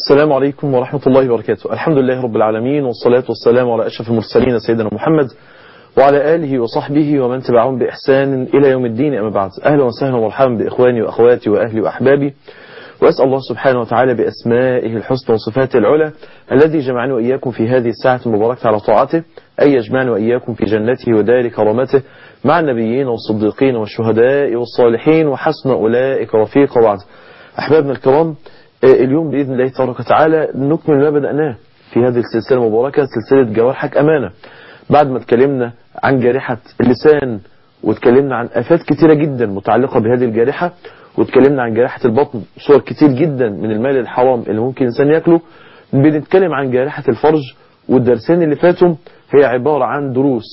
السلام عليكم ورحمة الله وبركاته الحمد لله رب العالمين والصلاة والسلام على أشرف المرسلين سيدنا محمد وعلى آله وصحبه ومن تبعهم بإحسان إلى يوم الدين أما بعد أهلا وسهلا ومرحبا بإخواني وأخواتي وأهلي وأحبابي وأسأل الله سبحانه وتعالى بأسمائه الحسنى وصفاته العلى الذي جمعني وإياكم في هذه الساعة المباركة على طاعته أن يجمعني وإياكم في جنته ودار كرامته مع النبيين والصديقين والشهداء والصالحين وحسن أولئك رفيقا وبعد أحبابنا الكرام اليوم بإذن الله تبارك وتعالى نكمل ما بدأناه في هذه السلسلة المباركة سلسلة جوارحك أمانة بعد ما اتكلمنا عن جارحة اللسان واتكلمنا عن آفات كتيرة جدا متعلقة بهذه الجارحة واتكلمنا عن جارحة البطن صور كتير جدا من المال الحرام اللي ممكن الإنسان يأكله بنتكلم عن جارحة الفرج والدرسين اللي فاتوا هي عبارة عن دروس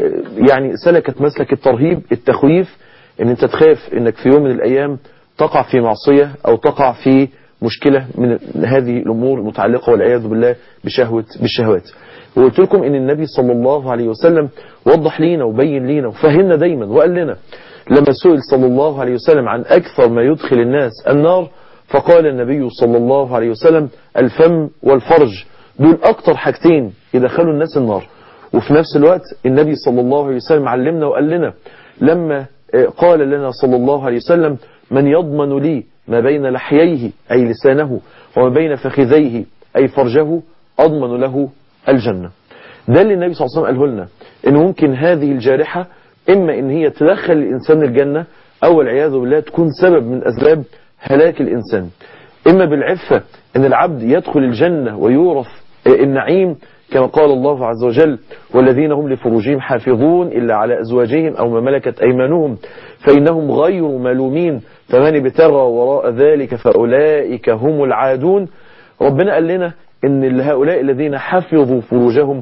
يعني سلكت مسلك الترهيب التخويف ان انت تخاف انك في يوم من الايام تقع في معصية او تقع في مشكلة من هذه الامور المتعلقة والعياذ بالله بشهوة بالشهوات وقلت لكم ان النبي صلى الله عليه وسلم وضح لينا وبين لينا وفهمنا دايما وقال لنا لما سئل صلى الله عليه وسلم عن اكثر ما يدخل الناس النار فقال النبي صلى الله عليه وسلم الفم والفرج دول اكتر حاجتين يدخلوا الناس النار وفي نفس الوقت النبي صلى الله عليه وسلم علمنا وقال لنا لما قال لنا صلى الله عليه وسلم من يضمن لي ما بين لحييه أي لسانه وما بين فخذيه أي فرجه أضمن له الجنة ده اللي النبي صلى الله عليه وسلم قاله لنا إن ممكن هذه الجارحة إما إن هي تدخل الإنسان الجنة أو العياذ بالله تكون سبب من أسباب هلاك الإنسان إما بالعفة إن العبد يدخل الجنة ويورث النعيم كما قال الله عز وجل والذين هم لفروجهم حافظون إلا على أزواجهم أو ما ملكت أيمانهم فإنهم غير ملومين فمن ابتغى وراء ذلك فأولئك هم العادون ربنا قال لنا إن هؤلاء الذين حفظوا فروجهم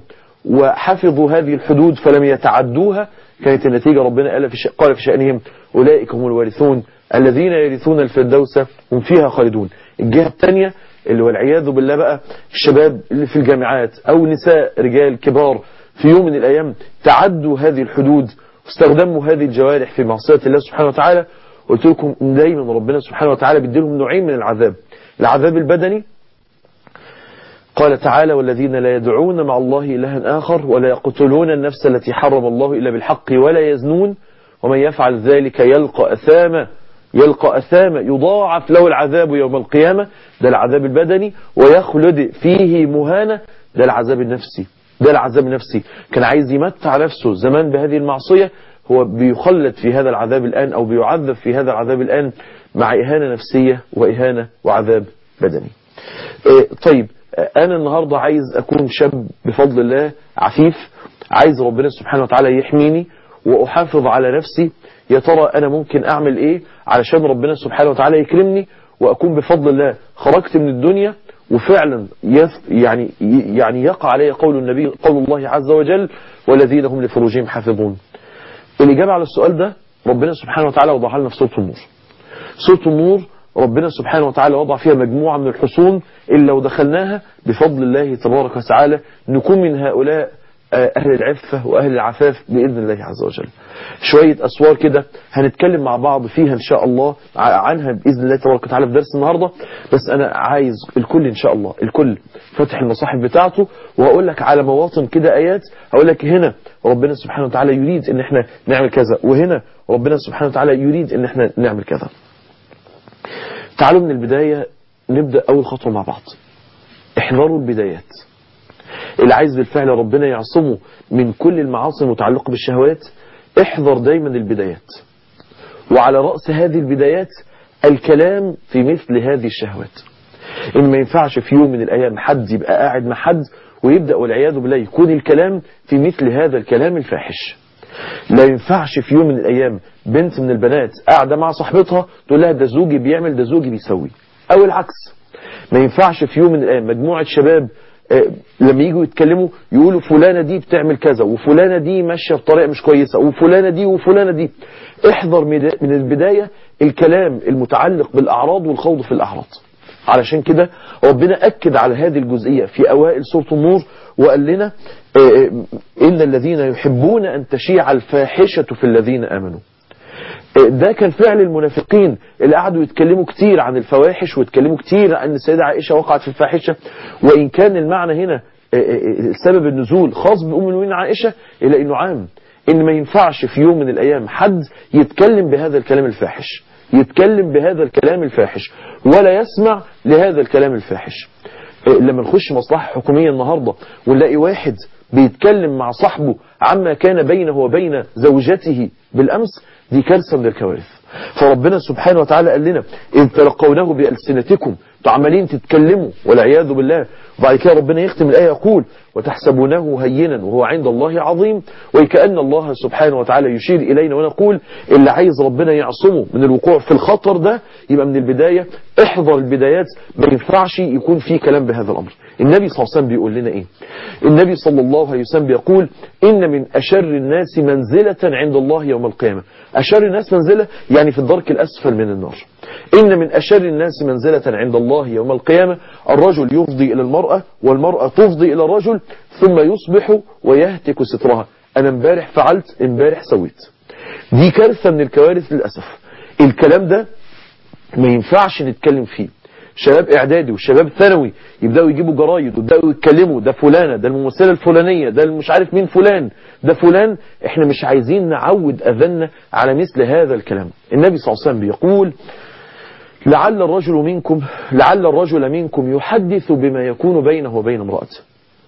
وحفظوا هذه الحدود فلم يتعدوها كانت النتيجة ربنا قال في, قال في شأنهم أولئك هم الوارثون الذين يرثون الفردوس هم فيها خالدون الجهة الثانية اللي هو العياذ بالله بقى الشباب اللي في الجامعات أو نساء رجال كبار في يوم من الأيام تعدوا هذه الحدود واستخدموا هذه الجوارح في معصية الله سبحانه وتعالى قلت لكم دايما ربنا سبحانه وتعالى بيديلهم نوعين من العذاب العذاب البدني قال تعالى والذين لا يدعون مع الله إلها آخر ولا يقتلون النفس التي حرم الله إلا بالحق ولا يزنون ومن يفعل ذلك يلقى أثاما يلقى أثاما يضاعف له العذاب يوم القيامة ده العذاب البدني ويخلد فيه مهانة ده العذاب النفسي ده العذاب النفسي كان عايز يمتع نفسه زمان بهذه المعصية هو بيخلد في هذا العذاب الآن أو بيعذب في هذا العذاب الآن مع إهانة نفسية وإهانة وعذاب بدني طيب أنا النهاردة عايز أكون شاب بفضل الله عفيف عايز ربنا سبحانه وتعالى يحميني وأحافظ على نفسي يا ترى أنا ممكن أعمل إيه علشان ربنا سبحانه وتعالى يكرمني وأكون بفضل الله خرجت من الدنيا وفعلا يعني يعني يقع علي قول النبي قول الله عز وجل والذين هم لفروجهم حافظون الإجابة على السؤال ده ربنا سبحانه وتعالى وضعها لنا في سورة النور سورة النور ربنا سبحانه وتعالى وضع فيها مجموعة من الحصون اللي لو دخلناها بفضل الله تبارك وتعالى نكون من هؤلاء أهل العفة وأهل العفاف بإذن الله عز وجل شوية أسوار كده هنتكلم مع بعض فيها إن شاء الله عنها بإذن الله تبارك وتعالى في درس النهاردة بس أنا عايز الكل إن شاء الله الكل فتح المصاحف بتاعته وهقول لك على مواطن كده آيات هقول لك هنا ربنا سبحانه وتعالى يريد إن إحنا نعمل كذا وهنا ربنا سبحانه وتعالى يريد إن إحنا نعمل كذا تعالوا من البداية نبدأ أول خطوة مع بعض احذروا البدايات اللي عايز بالفعل ربنا يعصمه من كل المعاصي المتعلقة بالشهوات احذر دايما البدايات وعلى رأس هذه البدايات الكلام في مثل هذه الشهوات إن ما ينفعش في يوم من الأيام حد يبقى قاعد مع حد ويبدأ والعياذ بالله يكون الكلام في مثل هذا الكلام الفاحش لا ينفعش في يوم من الأيام بنت من البنات قاعدة مع صاحبتها تقول لها ده زوجي بيعمل ده زوجي بيسوي أو العكس ما ينفعش في يوم من الأيام مجموعة شباب لما يجوا يتكلموا يقولوا فلانة دي بتعمل كذا وفلانة دي ماشية بطريقة مش كويسة وفلانة دي وفلانة دي احذر من البداية الكلام المتعلق بالأعراض والخوض في الأعراض علشان كده ربنا أكد على هذه الجزئية في أوائل سورة النور وقال لنا إن الذين يحبون أن تشيع الفاحشة في الذين آمنوا ده كان فعل المنافقين اللي قعدوا يتكلموا كتير عن الفواحش ويتكلموا كتير عن السيدة عائشة وقعت في الفاحشة وإن كان المعنى هنا سبب النزول خاص بأم المؤمنين عائشة إلا إنه عام إن ما ينفعش في يوم من الأيام حد يتكلم بهذا الكلام الفاحش يتكلم بهذا الكلام الفاحش ولا يسمع لهذا الكلام الفاحش لما نخش مصلحة حكومية النهاردة ونلاقي واحد بيتكلم مع صاحبه عما كان بينه وبين زوجته بالأمس دي كارثة من الكوارث فربنا سبحانه وتعالى قال لنا إذ تلقونه بألسنتكم عمالين تتكلموا والعياذ بالله وبعد كده ربنا يختم الآية يقول وتحسبونه هينا وهو عند الله عظيم وكأن الله سبحانه وتعالى يشير إلينا ونقول اللي عايز ربنا يعصمه من الوقوع في الخطر ده يبقى من البداية احذر البدايات ما ينفعش يكون في كلام بهذا الأمر النبي صلى الله عليه وسلم بيقول لنا إيه النبي صلى الله عليه وسلم بيقول إن من أشر الناس منزلة عند الله يوم القيامة أشر الناس منزلة يعني في الدرك الأسفل من النار إن من أشر الناس منزلة عند الله يوم القيامة الرجل يفضي إلى المرأة والمرأة تفضي إلى الرجل ثم يصبح ويهتك سترها أنا امبارح فعلت امبارح سويت دي كارثة من الكوارث للأسف الكلام ده ما ينفعش نتكلم فيه شباب اعدادي وشباب ثانوي يبداوا يجيبوا جرايد ويبداوا يتكلموا ده فلانه ده الممثله الفلانيه ده مش عارف مين فلان ده فلان احنا مش عايزين نعود اذاننا على مثل هذا الكلام النبي صلى الله عليه وسلم بيقول لعل الرجل منكم لعل الرجل منكم يحدث بما يكون بينه وبين امرأته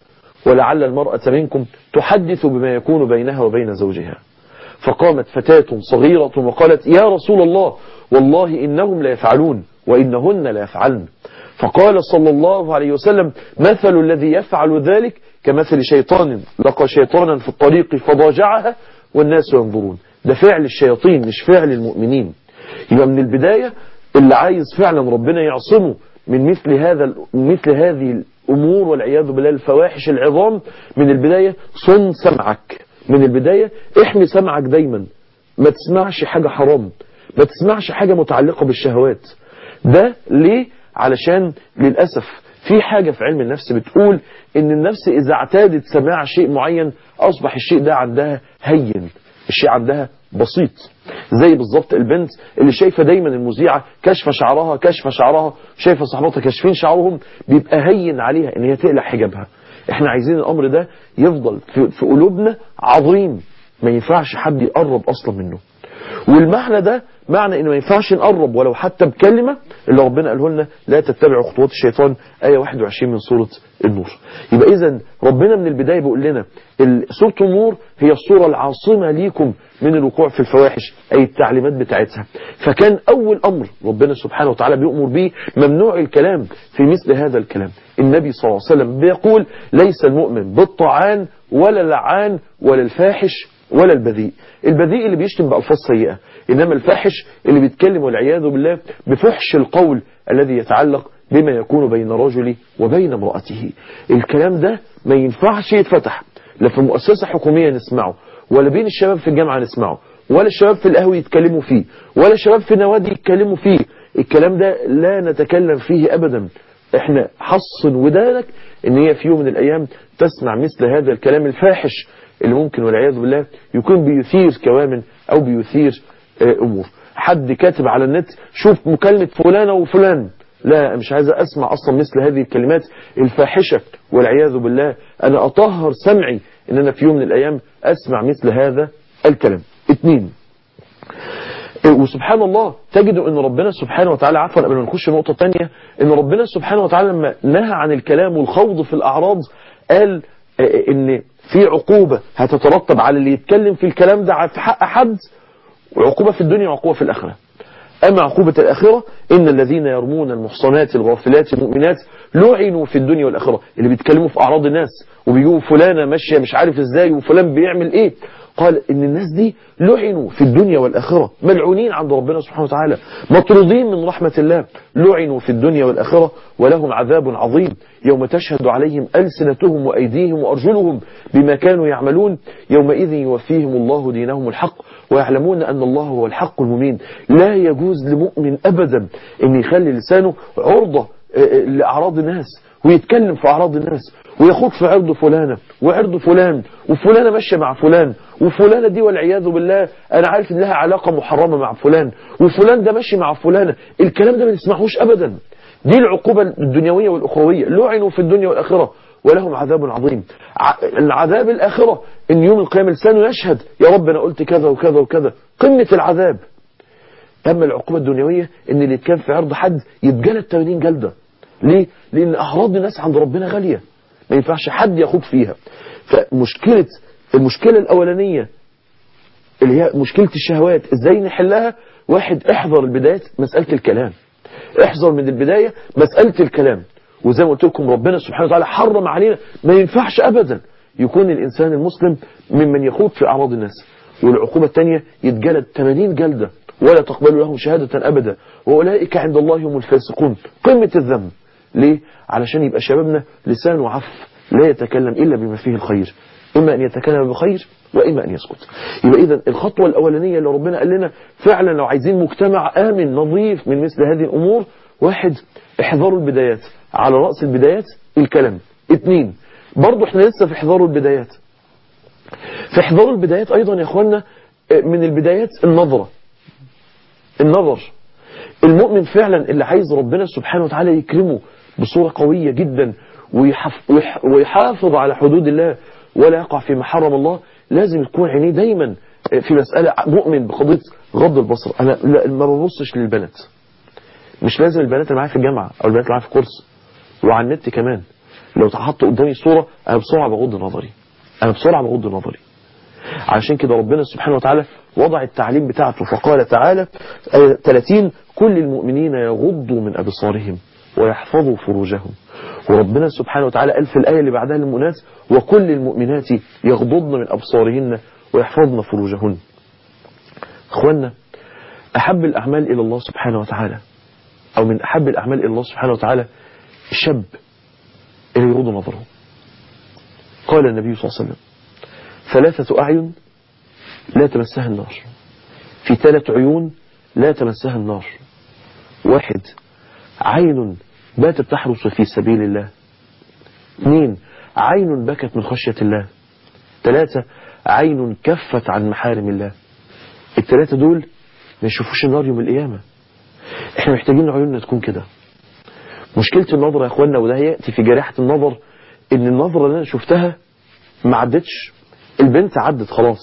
ولعل المرأة منكم تحدث بما يكون بينها وبين زوجها فقامت فتاة صغيرة وقالت يا رسول الله والله إنهم لا يفعلون وإنهن لا يفعلن فقال صلى الله عليه وسلم مثل الذي يفعل ذلك كمثل شيطان لقى شيطانا في الطريق فضاجعها والناس ينظرون ده فعل الشياطين مش فعل المؤمنين يبقى من البداية اللي عايز فعلا ربنا يعصمه من مثل هذا مثل هذه الأمور والعياذ بالله الفواحش العظام من البداية صن سمعك من البداية احمي سمعك دايما ما تسمعش حاجة حرام ما تسمعش حاجة متعلقة بالشهوات ده ليه علشان للأسف في حاجة في علم النفس بتقول ان النفس اذا اعتادت سماع شيء معين اصبح الشيء ده عندها هين الشيء عندها بسيط زي بالظبط البنت اللي شايفة دايما المذيعة كشف شعرها كشف شعرها شايفة صحباتها كاشفين شعرهم بيبقى هين عليها ان هي تقلع حجابها احنا عايزين الامر ده يفضل في, في قلوبنا عظيم ما ينفعش حد يقرب اصلا منه والمعنى ده معنى انه ما ينفعش نقرب ولو حتى بكلمة اللي ربنا قاله لنا لا تتبعوا خطوات الشيطان آية 21 من سورة النور يبقى اذا ربنا من البداية بيقول لنا سورة النور هي الصورة العاصمة ليكم من الوقوع في الفواحش أي التعليمات بتاعتها فكان أول أمر ربنا سبحانه وتعالى بيأمر به ممنوع الكلام في مثل هذا الكلام النبي صلى الله عليه وسلم بيقول ليس المؤمن بالطعان ولا اللعان ولا الفاحش ولا البذيء البذيء اللي بيشتم بألفاظ سيئة إنما الفاحش اللي بيتكلم والعياذ بالله بفحش القول الذي يتعلق بما يكون بين رجل وبين امرأته الكلام ده ما ينفعش يتفتح لا في مؤسسة حكومية نسمعه ولا بين الشباب في الجامعة نسمعه ولا الشباب في القهوة يتكلموا فيه ولا الشباب في النوادي يتكلموا فيه الكلام ده لا نتكلم فيه أبدا احنا حصن ودانك ان هي في يوم من الايام تسمع مثل هذا الكلام الفاحش اللي ممكن والعياذ بالله يكون بيثير كوامن او بيثير امور حد كاتب على النت شوف مكالمة فلانة وفلان لا مش عايز اسمع اصلا مثل هذه الكلمات الفاحشة والعياذ بالله انا اطهر سمعي ان انا في يوم من الايام اسمع مثل هذا الكلام اتنين وسبحان الله تجد ان ربنا سبحانه وتعالى عفوا قبل ما نخش نقطة تانية ان ربنا سبحانه وتعالى لما نهى عن الكلام والخوض في الاعراض قال ان في عقوبة هتترتب على اللي يتكلم في الكلام ده في حق حد وعقوبة في الدنيا وعقوبة في الآخرة أما عقوبة الآخرة إن الذين يرمون المحصنات الغافلات المؤمنات لعنوا في الدنيا والآخرة اللي بيتكلموا في أعراض الناس وبيجوا فلانة ماشية مش عارف إزاي وفلان بيعمل إيه قال إن الناس دي لعنوا في الدنيا والآخرة ملعونين عند ربنا سبحانه وتعالى مطرودين من رحمة الله لعنوا في الدنيا والآخرة ولهم عذاب عظيم يوم تشهد عليهم ألسنتهم وأيديهم وأرجلهم بما كانوا يعملون يومئذ يوفيهم الله دينهم الحق ويعلمون أن الله هو الحق المبين لا يجوز لمؤمن أبدا أن يخلي لسانه عرضة لأعراض الناس ويتكلم في أعراض الناس ويخوض في عرض فلانة وعرض فلان وفلانة ماشية مع فلان وفلانة دي والعياذ بالله أنا عارف إن لها علاقة محرمة مع فلان وفلان ده ماشي مع فلانة الكلام ده ما نسمعهوش أبدا دي العقوبة الدنيوية والأخروية لعنوا في الدنيا والآخرة ولهم عذاب عظيم العذاب الآخرة إن يوم القيامة لسانه يشهد يا رب أنا قلت كذا وكذا وكذا قمة العذاب أما العقوبة الدنيوية إن اللي كان في عرض حد يتجلد 80 جلدة ليه؟ لأن أعراض الناس عند ربنا غالية ما ينفعش حد يخوض فيها فمشكلة المشكلة الأولانية اللي هي مشكلة الشهوات ازاي نحلها واحد احذر البداية مسألة الكلام احذر من البداية مسألة الكلام وزي ما قلت لكم ربنا سبحانه وتعالى حرم علينا ما ينفعش أبدا يكون الإنسان المسلم ممن يخوض في أعراض الناس والعقوبة الثانية يتجلد 80 جلدة ولا تقبل لهم شهادة أبدا وأولئك عند الله هم الفاسقون قمة الذنب ليه؟ علشان يبقى شبابنا لسان وعف لا يتكلم إلا بما فيه الخير إما أن يتكلم بخير وإما أن يسكت يبقى إذا الخطوة الأولانية اللي ربنا قال لنا فعلا لو عايزين مجتمع آمن نظيف من مثل هذه الأمور واحد احذروا البدايات على رأس البدايات الكلام اثنين برضو احنا لسه في احذروا البدايات في احذروا البدايات أيضا يا أخوانا من البدايات النظرة النظر المؤمن فعلا اللي عايز ربنا سبحانه وتعالى يكرمه بصورة قوية جدا ويحافظ على حدود الله ولا يقع في محرم الله لازم يكون عينيه دايما في مسألة مؤمن بقضية غض البصر أنا لا ما ببصش للبنات مش لازم البنات اللي معايا في الجامعة أو البنات اللي معايا في كورس وعلى النت كمان لو تحط قدامي صورة أنا بسرعة بغض نظري أنا بسرعة بغض نظري عشان كده ربنا سبحانه وتعالى وضع التعليم بتاعته فقال تعالى آية 30 كل المؤمنين يغضوا من أبصارهم ويحفظوا فروجهم وربنا سبحانه وتعالى قال في الآية اللي بعدها للمؤمنات وكل المؤمنات يغضضن من أبصارهن ويحفظن فروجهن أخوانا أحب الأعمال إلى الله سبحانه وتعالى أو من أحب الأعمال إلى الله سبحانه وتعالى الشاب اللي يغض نظره قال النبي صلى الله عليه وسلم ثلاثة أعين لا تمسها النار في ثلاث عيون لا تمسها النار واحد عين باتت تحرس في سبيل الله اثنين عين بكت من خشية الله ثلاثة عين كفت عن محارم الله الثلاثة دول ما يشوفوش النار يوم القيامة احنا محتاجين عيوننا تكون كده مشكلة النظر يا اخوانا وده يأتي في جريحة النظر ان النظرة اللي انا شفتها ما عدتش البنت عدت خلاص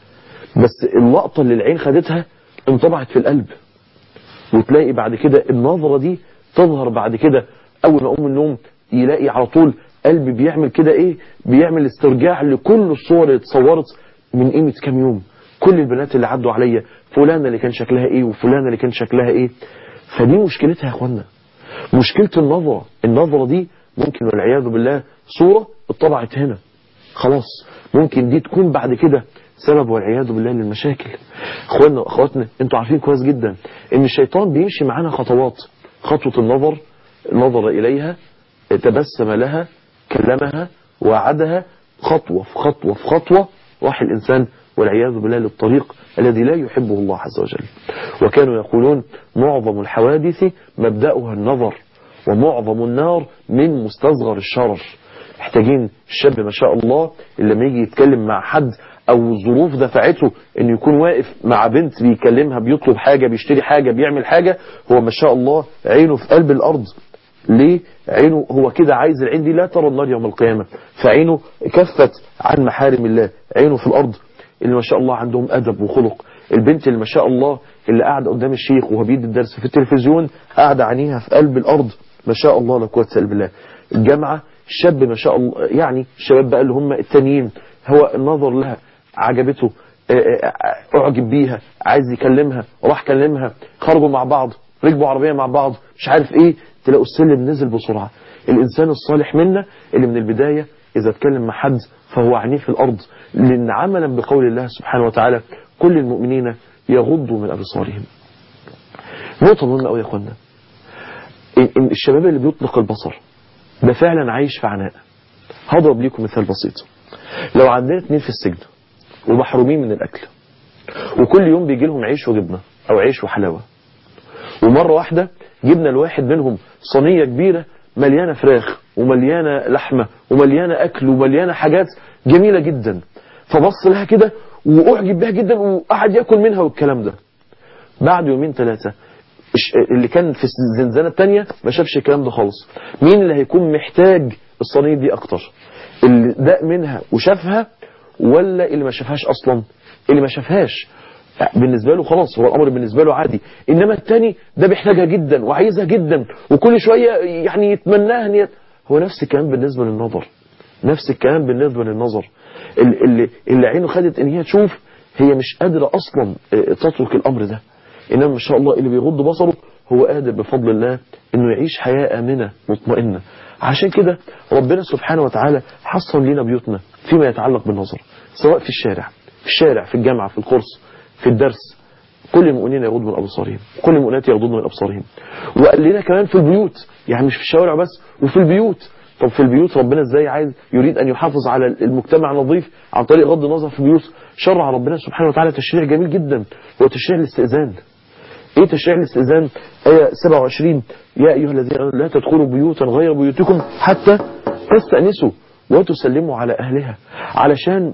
بس اللقطة اللي العين خدتها انطبعت في القلب وتلاقي بعد كده النظرة دي تظهر بعد كده اول ما اقوم النوم يلاقي على طول قلبي بيعمل كده ايه بيعمل استرجاع لكل الصور اللي اتصورت من قيمة كام يوم كل البنات اللي عدوا عليا فلانة اللي كان شكلها ايه وفلانة اللي كان شكلها ايه فدي مشكلتها يا اخوانا مشكلة النظرة النظرة دي ممكن والعياذ بالله صورة اتطبعت هنا خلاص ممكن دي تكون بعد كده سبب والعياذ بالله للمشاكل اخواننا واخواتنا انتوا عارفين كويس جدا ان الشيطان بيمشي معانا خطوات خطوة النظر نظر اليها تبسم لها كلمها وعدها خطوة في خطوة في خطوة راح الإنسان والعياذ بالله للطريق الذي لا يحبه الله عز وجل وكانوا يقولون معظم الحوادث مبدأها النظر ومعظم النار من مستصغر الشرر محتاجين الشاب ما شاء الله اللي لما يجي يتكلم مع حد او الظروف دفعته انه يكون واقف مع بنت بيكلمها بيطلب حاجة بيشتري حاجة بيعمل حاجة هو ما شاء الله عينه في قلب الارض ليه عينه هو كده عايز العين دي لا ترى النار يوم القيامة فعينه كفت عن محارم الله عينه في الارض اللي ما شاء الله عندهم ادب وخلق البنت اللي ما شاء الله اللي قاعدة قدام الشيخ وهو بيدي الدرس في التلفزيون قاعدة عينيها في قلب الارض ما شاء الله لا قوه الا بالله الجامعة الشاب ما شاء الله يعني الشباب بقى اللي هم التانيين هو النظر لها عجبته اعجب بيها عايز يكلمها راح كلمها خرجوا مع بعض ركبوا عربية مع بعض مش عارف ايه تلاقوا السلم نزل بسرعة الانسان الصالح منا اللي من البداية اذا اتكلم مع حد فهو عينيه في الارض لان عملا بقول الله سبحانه وتعالى كل المؤمنين يغضوا من ابصارهم نقطة مهمة قوي يا اخوانا إن الشباب اللي بيطلق البصر ده فعلا عايش في عناء هضرب ليكم مثال بسيط لو عندنا اتنين في السجن ومحرومين من الاكل وكل يوم بيجي لهم عيش وجبنة او عيش وحلاوة ومرة واحدة جبنا الواحد منهم صينية كبيرة مليانة فراخ ومليانة لحمة ومليانة أكل ومليانة حاجات جميلة جدا فبص لها كده وأعجب بها جدا وقعد يأكل منها والكلام ده بعد يومين ثلاثة اللي كان في الزنزانة التانية ما شافش الكلام ده خالص مين اللي هيكون محتاج الصينية دي أكتر اللي داق منها وشافها ولا اللي ما شافهاش أصلا اللي ما شافهاش بالنسبة له خلاص هو الأمر بالنسبة له عادي إنما التاني ده بيحتاجها جدا وعايزها جدا وكل شوية يعني يتمناها نيت هو نفس الكلام بالنسبة للنظر نفس الكلام بالنسبة للنظر اللي, اللي عينه خدت إن هي تشوف هي مش قادرة أصلا تترك الأمر ده إنما ما شاء الله اللي بيغض بصره هو قادر بفضل الله إنه يعيش حياة آمنة مطمئنة عشان كده ربنا سبحانه وتعالى حصن لنا بيوتنا فيما يتعلق بالنظر سواء في الشارع في الشارع في الجامعة في الكورس في الدرس كل المؤمنين يغضوا من أبصارهم كل المؤمنات يغضون من أبصارهم وقال لنا كمان في البيوت يعني مش في الشوارع بس وفي البيوت طب في البيوت ربنا ازاي عايز يريد أن يحافظ على المجتمع النظيف عن طريق غض النظر في البيوت شرع ربنا سبحانه وتعالى تشريع جميل جدا هو تشريع الاستئذان ايه تشريع الاستئذان آية 27 يا أيها الذين آمنوا لا تدخلوا بيوتا غير بيوتكم حتى تستأنسوا وتسلموا على أهلها علشان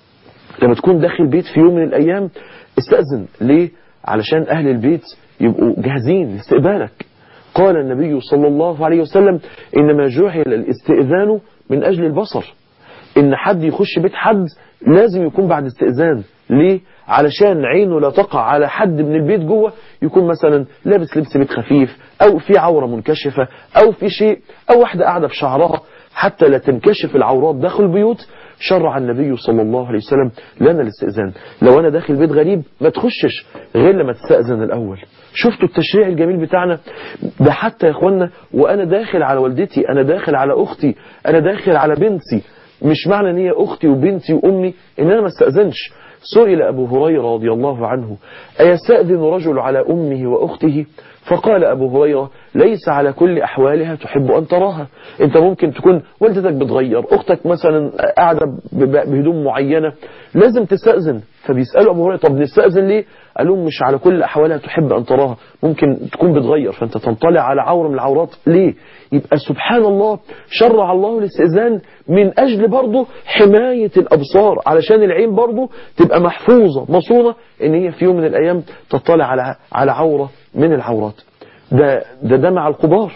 لما تكون داخل بيت في يوم من الأيام استأذن ليه علشان أهل البيت يبقوا جاهزين لاستقبالك قال النبي صلى الله عليه وسلم إنما جعل الاستئذان من أجل البصر إن حد يخش بيت حد لازم يكون بعد استئذان ليه علشان عينه لا تقع على حد من البيت جوه يكون مثلا لابس لبس بيت خفيف أو في عورة منكشفة أو في شيء أو واحدة قاعدة بشعرها حتى لا تنكشف العورات داخل البيوت شرع النبي صلى الله عليه وسلم لنا الاستئذان لو أنا داخل بيت غريب ما تخشش غير لما تستأذن الأول شفتوا التشريع الجميل بتاعنا ده حتى يا اخوانا وأنا داخل على والدتي أنا داخل على أختي أنا داخل على بنتي مش معنى ان هي أختي وبنتي وأمي إن أنا ما استأذنش سئل أبو هريرة رضي الله عنه أيستأذن رجل على أمه وأخته فقال أبو هريرة ليس على كل أحوالها تحب أن تراها أنت ممكن تكون والدتك بتغير أختك مثلا قاعدة بهدوم معينة لازم تستأذن فبيسألوا أبو هريرة طب نستأذن ليه قال لهم مش على كل أحوالها تحب أن تراها ممكن تكون بتغير فأنت تنطلع على عورة من العورات ليه يبقى سبحان الله شرع الله الاستئذان من أجل برضه حماية الأبصار علشان العين برضه تبقى محفوظة مصونة إن هي في يوم من الأيام تطلع على على عورة من العورات ده ده ده مع الكبار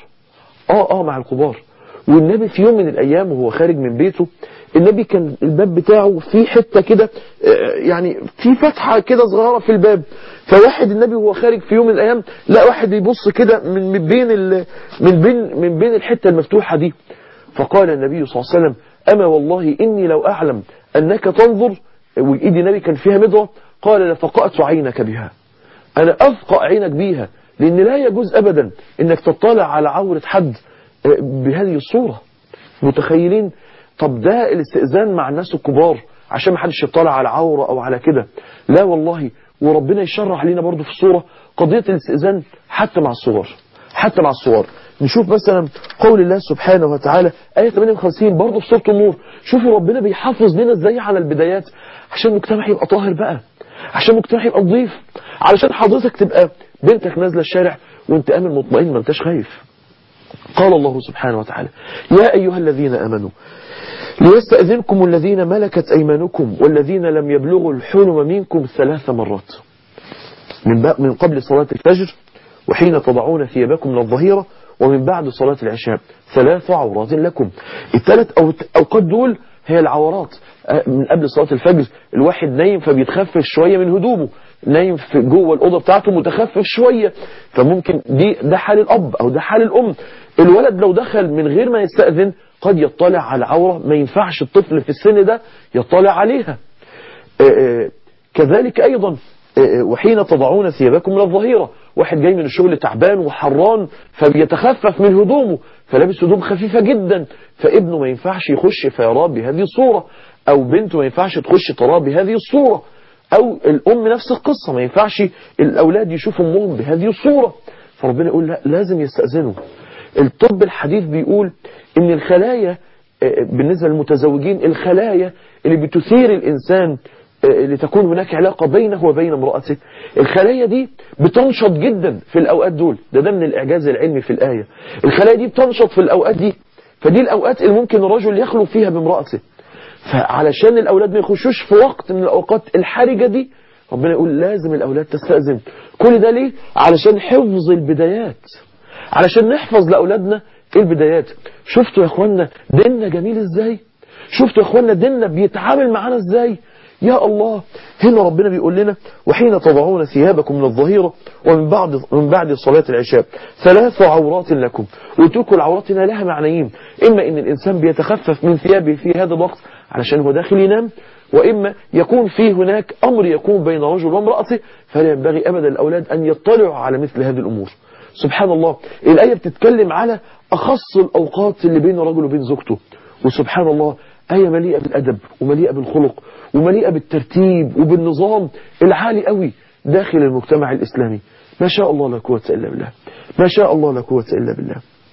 اه اه مع الكبار والنبي في يوم من الأيام وهو خارج من بيته النبي كان الباب بتاعه في حتة كده يعني في فتحة كده صغيرة في الباب فواحد النبي وهو خارج في يوم من الأيام لا واحد يبص كده من من بين من بين من بين الحتة المفتوحة دي فقال النبي صلى الله عليه وسلم أما والله إني لو أعلم أنك تنظر وإيد النبي كان فيها مضغة قال لفقأت عينك بها أنا أفقأ عينك بيها لأن لا يجوز أبدا أنك تطلع على عورة حد بهذه الصورة متخيلين طب ده الاستئذان مع الناس الكبار عشان ما حدش يطلع على عورة أو على كده لا والله وربنا يشرح لنا برضو في الصورة قضية الاستئذان حتى مع الصغار حتى مع الصغار نشوف مثلا قول الله سبحانه وتعالى آية 58 برضو في سورة النور شوفوا ربنا بيحافظ لنا ازاي على البدايات عشان المجتمع يبقى طاهر بقى عشان المجتمع يبقى نظيف علشان حضرتك تبقى بنتك نازلة الشارع وانت امن مطمئن ما انتش خايف قال الله سبحانه وتعالى يا أيها الذين أمنوا ليستأذنكم الذين ملكت أيمانكم والذين لم يبلغوا الحلم منكم ثلاث مرات من, من قبل صلاة الفجر وحين تضعون ثيابكم من الظهيرة ومن بعد صلاة العشاء ثلاث عورات لكم الثلاث أوقات دول هي العورات من قبل صلاة الفجر الواحد نايم فبيتخفف شوية من هدومه نايم في جوه الأوضة بتاعته متخفف شوية فممكن دي ده حال الأب أو ده حال الأم الولد لو دخل من غير ما يستأذن قد يطلع على عورة ما ينفعش الطفل في السن ده يطلع عليها كذلك أيضا وحين تضعون ثيابكم من الظهيرة واحد جاي من الشغل تعبان وحران فبيتخفف من هدومه فلابس هدوم خفيفة جدا فابنه ما ينفعش يخش فيراه بهذه الصورة أو بنته ما ينفعش تخش تراه بهذه الصورة أو الأم نفس القصة ما ينفعش الأولاد يشوفوا أمهم بهذه الصورة فربنا يقول لا لازم يستأذنوا الطب الحديث بيقول ان الخلايا بالنسبة للمتزوجين الخلايا اللي بتثير الإنسان لتكون هناك علاقة بينه وبين امرأته الخلايا دي بتنشط جدا في الأوقات دول ده ده من الإعجاز العلمي في الآية الخلايا دي بتنشط في الأوقات دي فدي الأوقات اللي ممكن الرجل يخلو فيها بامرأته فعلشان الأولاد ما يخشوش في وقت من الأوقات الحرجة دي ربنا يقول لازم الأولاد تستأذن كل ده ليه؟ علشان حفظ البدايات علشان نحفظ لأولادنا البدايات شفتوا يا اخوانا ديننا جميل ازاي شفتوا يا اخوانا ديننا بيتعامل معانا ازاي يا الله هنا ربنا بيقول لنا وحين تضعون ثيابكم من الظهيرة ومن بعد من بعد صلاة العشاء ثلاث عورات لكم وتركوا العورات هنا لها معنيين إما إن الإنسان بيتخفف من ثيابه في هذا الوقت علشان هو داخل ينام وإما يكون في هناك أمر يكون بين رجل وامرأته فلا ينبغي أبدا الأولاد أن يطلعوا على مثل هذه الأمور سبحان الله الآية بتتكلم على أخص الأوقات اللي بين الرجل وبين زوجته وسبحان الله آية مليئة بالأدب ومليئة بالخلق ومليئة بالترتيب وبالنظام العالي قوي داخل المجتمع الإسلامي ما شاء الله لا قوة إلا بالله ما شاء الله لا قوة إلا بالله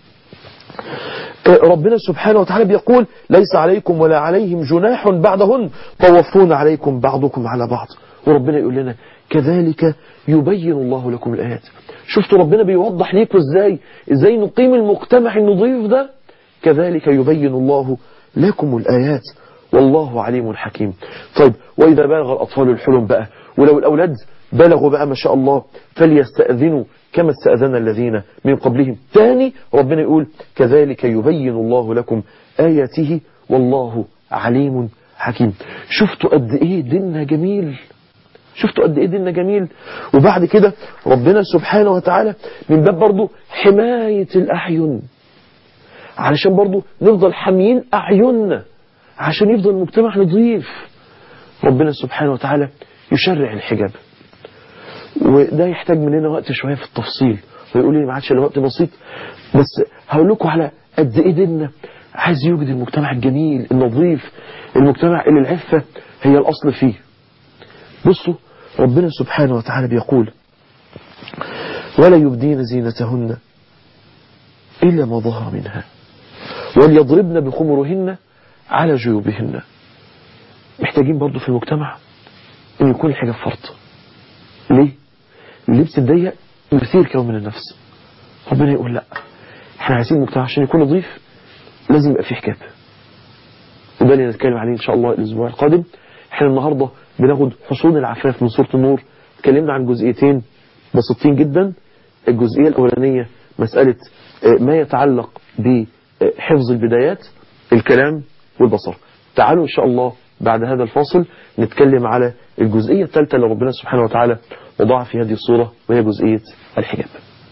ربنا سبحانه وتعالى بيقول ليس عليكم ولا عليهم جناح بعدهن طوفون عليكم بعضكم على بعض وربنا يقول لنا كذلك يبين الله لكم الآيات شفتوا ربنا بيوضح ليكم ازاي ازاي نقيم المجتمع النظيف ده كذلك يبين الله لكم الآيات والله عليم حكيم طيب وإذا بلغ الأطفال الحلم بقى ولو الأولاد بلغوا بقى ما شاء الله فليستأذنوا كما استأذن الذين من قبلهم تاني ربنا يقول كذلك يبين الله لكم آياته والله عليم حكيم شفتوا قد ايه ديننا جميل شفتوا قد ايه ديننا جميل وبعد كده ربنا سبحانه وتعالى من باب برضو حماية الأعين علشان برضو نفضل حاميين أعيننا عشان يفضل المجتمع نظيف ربنا سبحانه وتعالى يشرع الحجاب وده يحتاج مننا وقت شوية في التفصيل ويقول لي ما عادش الا وقت بسيط بس هقول لكم على قد ايه ديننا عايز يوجد المجتمع الجميل النظيف المجتمع اللي العفة هي الأصل فيه بصوا ربنا سبحانه وتعالى بيقول ولا يبدين زينتهن إلا ما ظهر منها وليضربن بخمرهن على جيوبهن محتاجين برضو في المجتمع ان يكون الحجاب فرض ليه اللبس الضيق مثير كون من النفس ربنا يقول لا احنا عايزين المجتمع عشان يكون نظيف لازم يبقى فيه حجاب وده اللي نتكلم عليه ان شاء الله الاسبوع القادم احنا النهاردة بناخد حصون العفاف من سورة النور اتكلمنا عن جزئيتين بسيطين جدا الجزئية الأولانية مسألة ما يتعلق بحفظ البدايات الكلام والبصر تعالوا إن شاء الله بعد هذا الفاصل نتكلم على الجزئية الثالثة اللي ربنا سبحانه وتعالى وضعها في هذه الصورة وهي جزئية الحجاب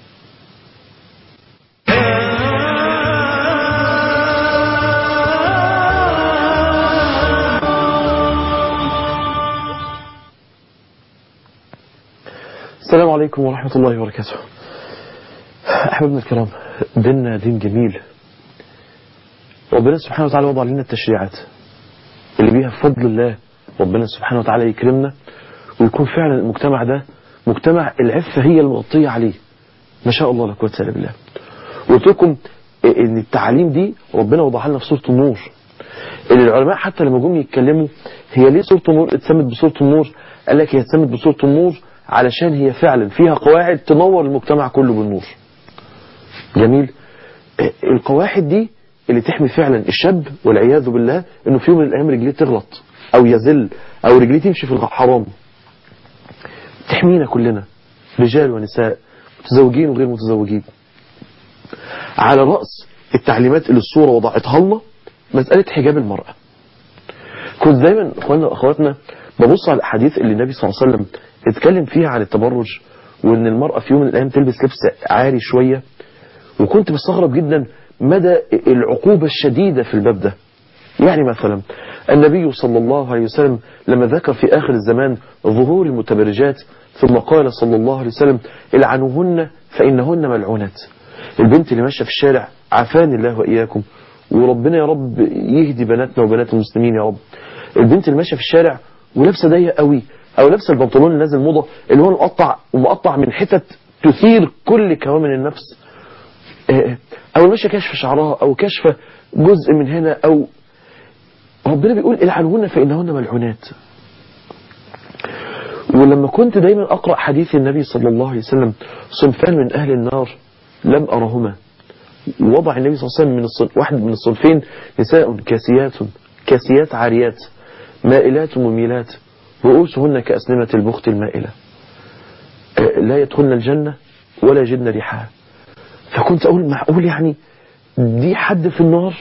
السلام عليكم ورحمة الله وبركاته أحبابنا الكرام ديننا دين جميل ربنا سبحانه وتعالى وضع لنا التشريعات اللي بيها بفضل الله ربنا سبحانه وتعالى يكرمنا ويكون فعلا المجتمع ده مجتمع العفة هي المغطية عليه ما شاء الله لا قوه الا بالله قلت لكم ان التعاليم دي ربنا وضعها لنا في سورة النور اللي العلماء حتى لما جم يتكلموا هي ليه سورة النور اتسمت بسورة النور قال لك هي اتسمت بسورة النور علشان هي فعلا فيها قواعد تنور المجتمع كله بالنور جميل القواعد دي اللي تحمي فعلا الشاب والعياذ بالله انه في يوم من الايام رجليه تغلط او يزل او رجليه تمشي في الحرام تحمينا كلنا رجال ونساء متزوجين وغير متزوجين على رأس التعليمات اللي الصورة وضعتها لنا مسألة حجاب المرأة كنت دايما اخواننا واخواتنا ببص على الاحاديث اللي النبي صلى الله عليه وسلم اتكلم فيها عن التبرج وان المرأة في يوم من الايام تلبس لبس عاري شوية وكنت بستغرب جدا مدى العقوبة الشديدة في الباب ده يعني مثلا النبي صلى الله عليه وسلم لما ذكر في آخر الزمان ظهور المتبرجات ثم قال صلى الله عليه وسلم العنوهن فإنهن ملعونات البنت اللي ماشية في الشارع عافاني الله وإياكم وربنا يا رب يهدي بناتنا وبنات المسلمين يا رب البنت اللي ماشية في الشارع ولابسه ضيق قوي او لابسه البنطلون اللي نازل موضه اللي هو مقطع ومقطع من حتت تثير كل كوامن النفس او ماشيه كشف شعرها او كشف جزء من هنا او ربنا بيقول العنهن فانهن ملعونات ولما كنت دايما اقرا حديث النبي صلى الله عليه وسلم صنفان من اهل النار لم ارهما وضع النبي صلى الله عليه وسلم من الصنف واحد من الصنفين نساء كاسيات كاسيات عاريات مائلات مميلات رؤوسهن كأسنمة البخت المائلة لا يدخلن الجنة ولا يجدن ريحها فكنت أقول معقول يعني دي حد في النار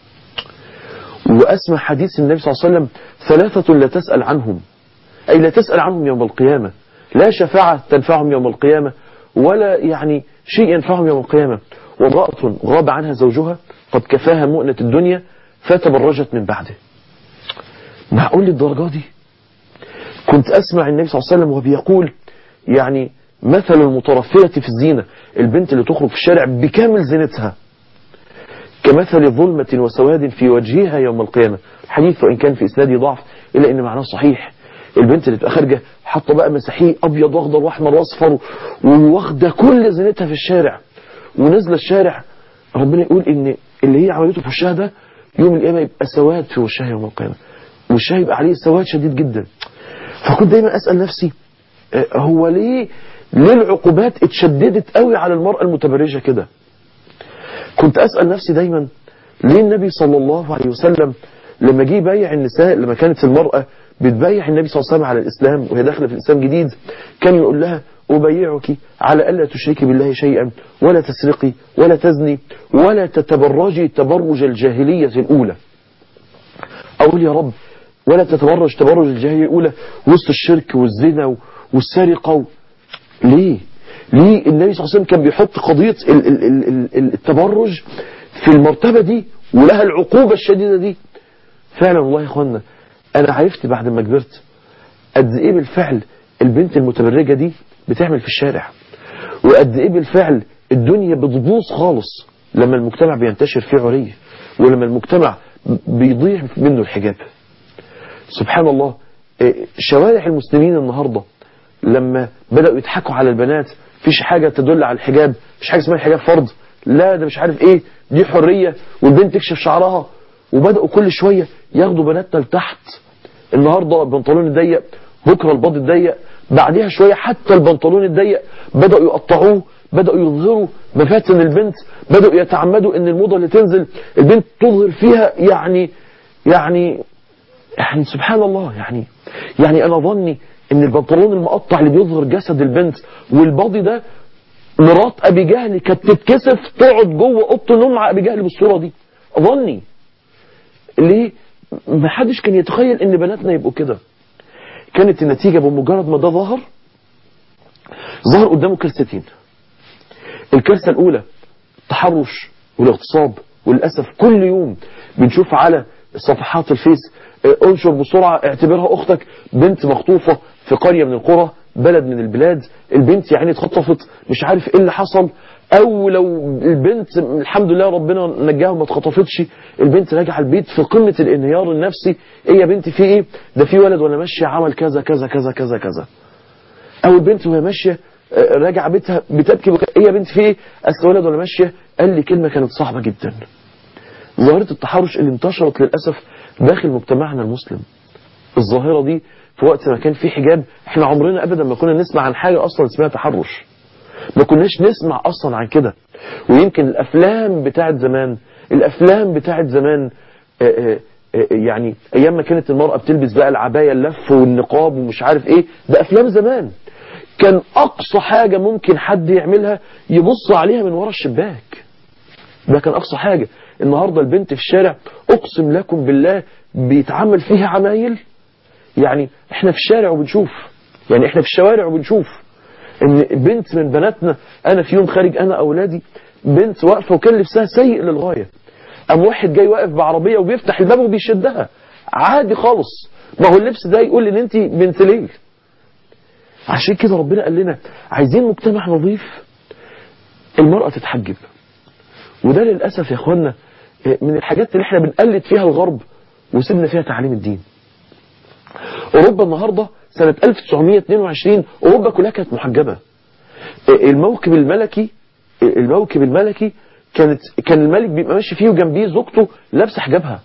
وأسمع حديث النبي صلى الله عليه وسلم ثلاثة لا تسأل عنهم أي لا تسأل عنهم يوم القيامة لا شفاعة تنفعهم يوم القيامة ولا يعني شيء ينفعهم يوم القيامة وامرأة غاب عنها زوجها قد كفاها مؤنة الدنيا فتبرجت من بعده معقول الدرجة دي كنت أسمع النبي صلى الله عليه وسلم وهو بيقول يعني مثل المترفلة في الزينة البنت اللي تخرج في الشارع بكامل زينتها كمثل ظلمة وسواد في وجهها يوم القيامة الحديث وإن كان في إسناده ضعف إلا إن معناه صحيح البنت اللي تبقى خارجة حاطة بقى مساحيق أبيض وأخضر وأحمر وأصفر وواخدة كل زينتها في الشارع ونازلة الشارع ربنا يقول إن اللي هي عملته في وشها ده يوم القيامة يبقى سواد في وشها يوم القيامة وشها يبقى عليه سواد شديد جدا فكنت دايما أسأل نفسي هو ليه ليه العقوبات اتشددت قوي على المرأة المتبرجة كده كنت أسأل نفسي دايما ليه النبي صلى الله عليه وسلم لما جه يبايع النساء لما كانت المرأة بتبايع النبي صلى الله عليه وسلم على الإسلام وهي داخلة في الإسلام جديد كان يقول لها أبايعك على ألا تشركي بالله شيئا ولا تسرقي ولا تزني ولا تتبرجي تبرج الجاهلية الأولى أقول يا رب ولا تتبرج تبرج الجاهلية الأولى وسط الشرك والزنا والسرقة و... ليه ليه النبي صلى الله عليه وسلم كان بيحط قضية ال ال ال التبرج في المرتبة دي ولها العقوبة الشديدة دي فعلا والله يا اخوانا انا عرفت بعد ما كبرت قد ايه بالفعل البنت المتبرجة دي بتعمل في الشارع وقد ايه بالفعل الدنيا بتبوظ خالص لما المجتمع بينتشر فيه عرية ولما المجتمع بيضيع منه الحجاب سبحان الله شوارع المسلمين النهاردة لما بدأوا يضحكوا على البنات فيش حاجة تدل على الحجاب مش حاجة اسمها الحجاب فرض لا ده مش عارف ايه دي حرية والبنت تكشف شعرها وبدأوا كل شوية ياخدوا بناتنا لتحت النهاردة البنطلون الضيق بكرة الباضي الضيق بعدها شوية حتى البنطلون الضيق بدأوا يقطعوه بدأوا يظهروا مفاتن البنت بدأوا يتعمدوا ان الموضة اللي تنزل البنت تظهر فيها يعني يعني يعني سبحان الله يعني يعني انا ظني ان البنطلون المقطع اللي بيظهر جسد البنت والباضي ده مرات ابي جهل كانت تتكسف تقعد جوه اوضه النوم مع ابي جهل بالصوره دي ظني ليه ما حدش كان يتخيل ان بناتنا يبقوا كده كانت النتيجه بمجرد ما ده ظهر ظهر قدامه كارثتين الكارثه الاولى التحرش والاغتصاب وللاسف كل يوم بنشوف على صفحات الفيس انشر بسرعة اعتبرها اختك بنت مخطوفة في قرية من القرى بلد من البلاد البنت يعني اتخطفت مش عارف ايه اللي حصل او لو البنت الحمد لله ربنا نجاها وما اتخطفتش البنت راجعه البيت في قمة الانهيار النفسي ايه يا بنتي في ايه ده في ولد وانا ماشيه عمل كذا كذا كذا كذا كذا او البنت وهي ماشيه راجعه بيتها بتبكي بك... ايه يا بنتي في ايه اصل ولد وانا ماشيه قال لي كلمه كانت صعبه جدا ظاهره التحرش اللي انتشرت للاسف داخل مجتمعنا المسلم الظاهرة دي في وقت ما كان في حجاب احنا عمرنا ابدا ما كنا نسمع عن حاجة اصلا اسمها تحرش ما كناش نسمع اصلا عن كده ويمكن الافلام بتاعت زمان الافلام بتاعت زمان آآ آآ يعني ايام ما كانت المرأة بتلبس بقى العباية اللف والنقاب ومش عارف ايه ده افلام زمان كان اقصى حاجة ممكن حد يعملها يبص عليها من ورا الشباك ده كان اقصى حاجة النهاردة البنت في الشارع اقسم لكم بالله بيتعمل فيها عمايل يعني احنا في الشارع وبنشوف يعني احنا في الشوارع وبنشوف ان بنت من بناتنا انا في يوم خارج انا اولادي بنت واقفة وكان لبسها سيء للغاية ام واحد جاي واقف بعربية وبيفتح الباب وبيشدها عادي خالص ما هو اللبس ده يقول ان انت بنت ليل عشان كده ربنا قال لنا عايزين مجتمع نظيف المرأة تتحجب وده للأسف يا اخوانا من الحاجات اللي احنا بنقلد فيها الغرب وسيبنا فيها تعليم الدين اوروبا النهاردة سنة 1922 اوروبا كلها كانت محجبة الموكب الملكي الموكب الملكي كانت كان الملك بيبقى ماشي فيه وجنبيه زوجته لابسه حجابها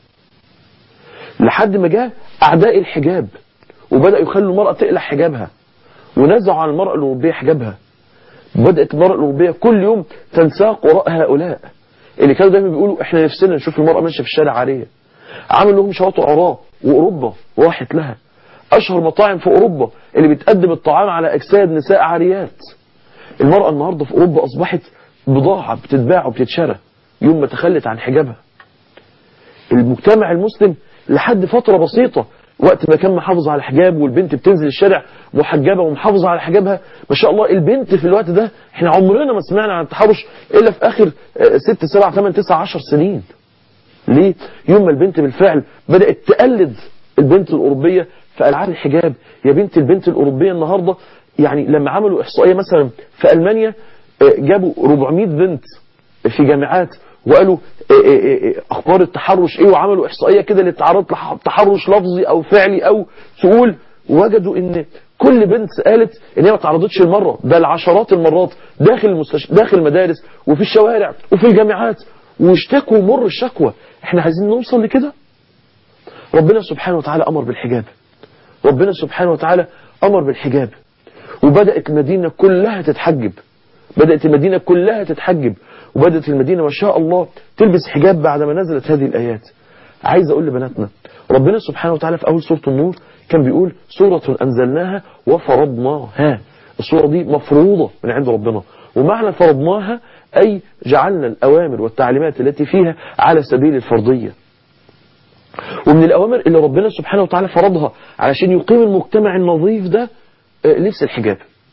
لحد ما جاء اعداء الحجاب وبدأوا يخلوا المرأة تقلع حجابها ونزعوا عن المرأة الأوروبية حجابها بدأت المرأة الأوروبية كل يوم تنساق وراء هؤلاء اللي كانوا دايما بيقولوا احنا نفسنا نشوف المرأة ماشية في الشارع عارية عمل لهم شواطئ عراء وأوروبا راحت لها أشهر مطاعم في أوروبا اللي بتقدم الطعام على أجساد نساء عاريات المرأة النهاردة في أوروبا أصبحت بضاعة بتتباع وبتتشرى يوم ما تخلت عن حجابها المجتمع المسلم لحد فترة بسيطة وقت ما كان محافظ على الحجاب والبنت بتنزل الشارع محجبة ومحافظة على حجابها ما شاء الله البنت في الوقت ده احنا عمرنا ما سمعنا عن التحرش إلا في آخر ست سبع ثمان تسع عشر سنين ليه؟ يوم ما البنت بالفعل بدأت تقلد البنت الأوروبية في ألعاب الحجاب يا بنت البنت الأوروبية النهاردة يعني لما عملوا إحصائية مثلا في ألمانيا جابوا 400 بنت في جامعات وقالوا اخبار التحرش ايه وعملوا احصائيه كده للتعرض لتحرش لفظي او فعلي او تقول وجدوا ان كل بنت قالت ان هي ما تعرضتش المره ده العشرات المرات داخل المستش... داخل المدارس وفي الشوارع وفي الجامعات واشتكوا مر الشكوى احنا عايزين نوصل لكده ربنا سبحانه وتعالى امر بالحجاب ربنا سبحانه وتعالى امر بالحجاب وبدات المدينه كلها تتحجب بدات المدينه كلها تتحجب وبدأت المدينة ما شاء الله تلبس حجاب بعد ما نزلت هذه الآيات عايز أقول لبناتنا ربنا سبحانه وتعالى في أول سورة النور كان بيقول سورة أنزلناها وفرضناها السورة دي مفروضة من عند ربنا ومعنى فرضناها أي جعلنا الأوامر والتعليمات التي فيها على سبيل الفرضية ومن الأوامر اللي ربنا سبحانه وتعالى فرضها علشان يقيم المجتمع النظيف ده لبس الحجاب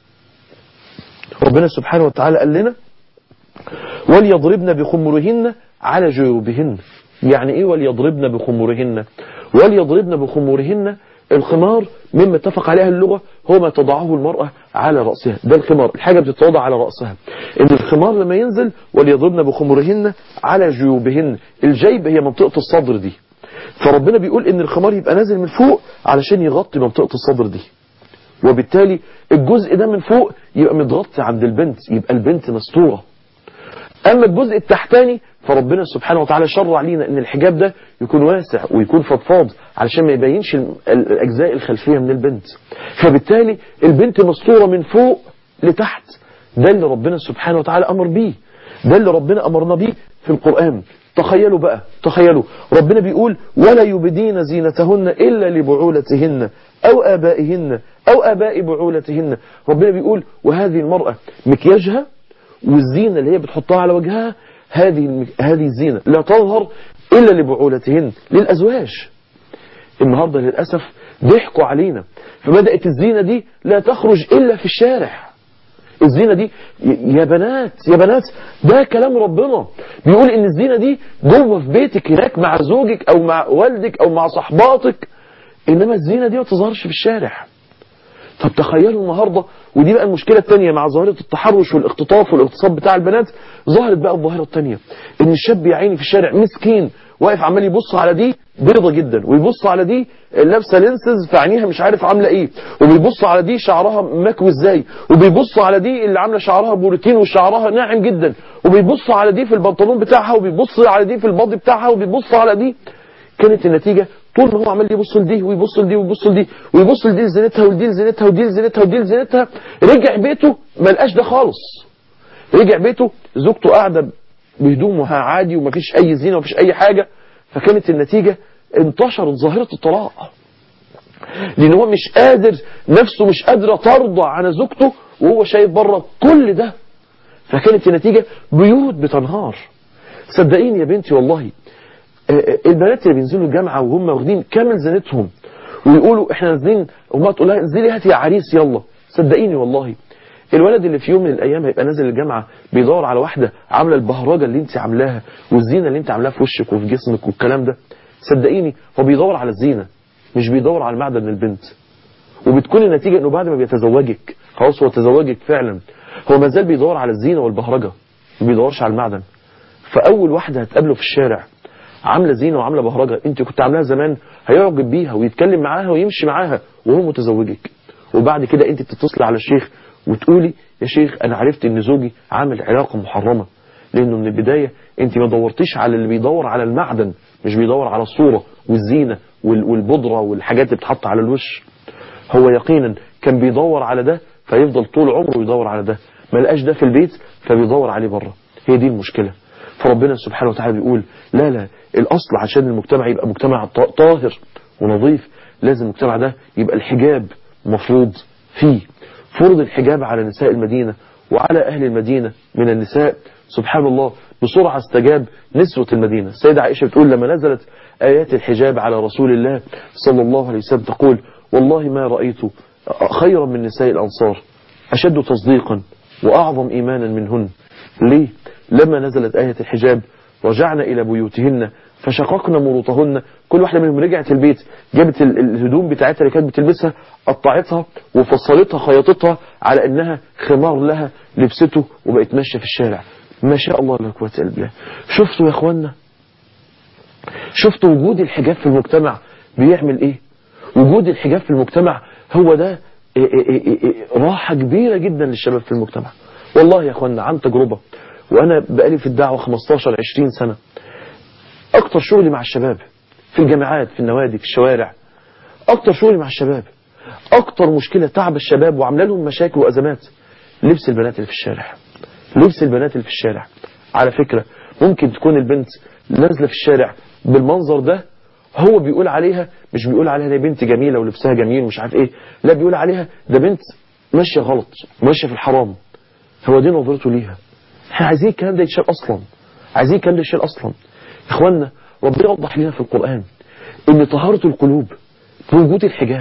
ربنا سبحانه وتعالى قال لنا وليضربن بخمرهن على جيوبهن يعني ايه وليضربن بخمرهن وليضربن بخمرهن الخمار مما اتفق عليها اللغة هو ما تضعه المرأة على رأسها ده الخمار الحاجة بتتوضع على رأسها ان الخمار لما ينزل وليضربن بخمرهن على جيوبهن الجيب هي منطقة الصدر دي فربنا بيقول ان الخمار يبقى نازل من فوق علشان يغطي منطقة الصدر دي وبالتالي الجزء ده من فوق يبقى متغطي عند البنت يبقى البنت مستورة أما الجزء التحتاني فربنا سبحانه وتعالى شرع لينا ان الحجاب ده يكون واسع ويكون فضفاض علشان ما يبينش الأجزاء الخلفية من البنت فبالتالي البنت مستورة من فوق لتحت ده اللي ربنا سبحانه وتعالى أمر بيه ده اللي ربنا أمرنا بيه في القرآن تخيلوا بقى تخيلوا ربنا بيقول ولا يبدين زينتهن إلا لبعولتهن أو آبائهن أو آباء بعولتهن ربنا بيقول وهذه المرأة مكياجها والزينة اللي هي بتحطها على وجهها هذه هذه الزينة لا تظهر إلا لبعولتهن للأزواج النهاردة للأسف ضحكوا علينا فبدأت الزينة دي لا تخرج إلا في الشارع الزينة دي يا بنات يا بنات ده كلام ربنا بيقول ان الزينة دي جوه في بيتك هناك مع زوجك او مع والدك او مع صحباتك انما الزينة دي ما تظهرش في الشارع طب تخيلوا النهاردة ودي بقى المشكلة الثانية مع ظاهرة التحرش والاختطاف والاغتصاب بتاع البنات ظهرت بقى الظاهرة الثانية ان الشاب يا عيني في الشارع مسكين واقف عمال يبص على دي بيضة جدا ويبص على دي لابسه لينسز في عينيها مش عارف عامله ايه وبيبص على دي شعرها مكوي ازاي وبيبص على دي اللي عامله شعرها بروتين وشعرها ناعم جدا وبيبص على دي في البنطلون بتاعها وبيبص على دي في الباضي بتاعها وبيبص على دي كانت النتيجة طول ما هو عمال يبص لدي ويبص لدي ويبص لدي ويبص لدي لزينتها ولدي لزينتها ودي لزينتها ودي لزينتها رجع بيته ما لقاش ده خالص رجع بيته زوجته قاعده بهدومها عادي ومفيش اي زينه ومفيش اي حاجه فكانت النتيجه انتشرت ظاهره الطلاق لان هو مش قادر نفسه مش قادره ترضى عن زوجته وهو شايف بره كل ده فكانت النتيجه بيوت بتنهار صدقيني يا بنتي والله البنات اللي بينزلوا الجامعة وهم واخدين كامل زينتهم ويقولوا احنا نازلين وما تقول لها انزلي هاتي يا عريس يلا صدقيني والله الولد اللي في يوم من الايام هيبقى نازل الجامعة بيدور على واحدة عاملة البهرجة اللي انت عاملاها والزينة اللي انت عاملاها في وشك وفي جسمك والكلام ده صدقيني هو بيدور على الزينة مش بيدور على المعدن من البنت وبتكون النتيجة انه بعد ما بيتزوجك خلاص هو تزوجك فعلا هو ما زال بيدور على الزينة والبهرجة ما بيدورش على المعدن فاول واحدة هتقابله في الشارع عامله زينه وعامله بهرجه انت كنت عاملاها زمان هيعجب بيها ويتكلم معاها ويمشي معاها وهو متزوجك وبعد كده انت بتتصلي على الشيخ وتقولي يا شيخ انا عرفت ان زوجي عامل علاقه محرمه لانه من البدايه انت ما دورتيش على اللي بيدور على المعدن مش بيدور على الصوره والزينه والبودره والحاجات اللي بتحط على الوش هو يقينا كان بيدور على ده فيفضل طول عمره يدور على ده ما لقاش ده في البيت فبيدور عليه بره هي دي المشكله فربنا سبحانه وتعالى بيقول لا لا الأصل عشان المجتمع يبقى مجتمع طاهر ونظيف لازم المجتمع ده يبقى الحجاب مفروض فيه فرض الحجاب على نساء المدينة وعلى أهل المدينة من النساء سبحان الله بسرعة استجاب نسوة المدينة السيدة عائشة بتقول لما نزلت آيات الحجاب على رسول الله صلى الله عليه وسلم تقول والله ما رأيت خيرا من نساء الأنصار أشد تصديقا وأعظم إيمانا منهن ليه؟ لما نزلت آية الحجاب رجعنا إلى بيوتهن فشققنا مروطهن كل واحدة منهم رجعت البيت جابت الهدوم بتاعتها اللي كانت بتلبسها قطعتها وفصلتها خيطتها على انها خمار لها لبسته وبقت ماشيه في الشارع ما شاء الله لا قوه الا بالله شفتوا يا اخوانا شفتوا وجود الحجاب في المجتمع بيعمل ايه وجود الحجاب في المجتمع هو ده إيه إيه إيه راحه كبيره جدا للشباب في المجتمع والله يا اخوانا عن تجربه وانا بقالي في الدعوه 15 20 سنه اكتر شغلي مع الشباب في الجامعات في النوادي في الشوارع اكتر شغلي مع الشباب اكتر مشكلة تعب الشباب وعامله لهم مشاكل وازمات لبس البنات اللي في الشارع لبس البنات اللي في الشارع على فكرة ممكن تكون البنت نازلة في الشارع بالمنظر ده هو بيقول عليها مش بيقول عليها دي بنت جميلة ولبسها جميل ومش عارف ايه لا بيقول عليها ده بنت ماشية غلط ماشية في الحرام هو دي نظرته ليها احنا عايزين الكلام ده يتشال اصلا عايزين الكلام ده يتشال اصلا اخوانا ربنا يوضح لنا في القرآن ان طهارة القلوب بوجود الحجاب